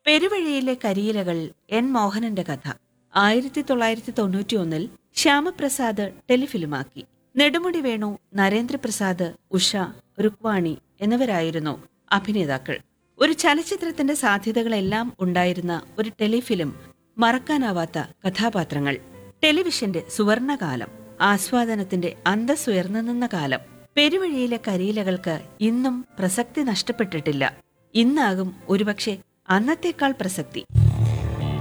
പെരുവഴിയിലെ കരിയിലകൾ N മോഹനന്റെ കഥ ആയിരത്തി തൊള്ളായിരത്തി തൊണ്ണൂറ്റി ഒന്നിൽ ശ്യാമപ്രസാദ് ടെലിഫിലിമാക്കി നെടുമുടി വേണു നരേന്ദ്രപ്രസാദ് ഉഷ രുക്വാണി എന്നിവരായിരുന്നു അഭിനേതാക്കൾ ഒരു ചലച്ചിത്രത്തിന്റെ സാധ്യതകളെല്ലാം ഉണ്ടായിരുന്ന ഒരു ടെലിഫിലിം മറക്കാനാവാത്ത കഥാപാത്രങ്ങൾ ടെലിവിഷന്റെ സുവർണകാലം ആസ്വാദനത്തിന്റെ അന്തസ്സുയർന്നു നിന്ന കാലം പെരുവഴിയിലെ കരിയിലകൾക്ക് ഇന്നും പ്രസക്തി നഷ്ടപ്പെട്ടിട്ടില്ല ഇന്നാകും ഒരുപക്ഷെ അന്നത്തേക്കാൾ പ്രസക്തി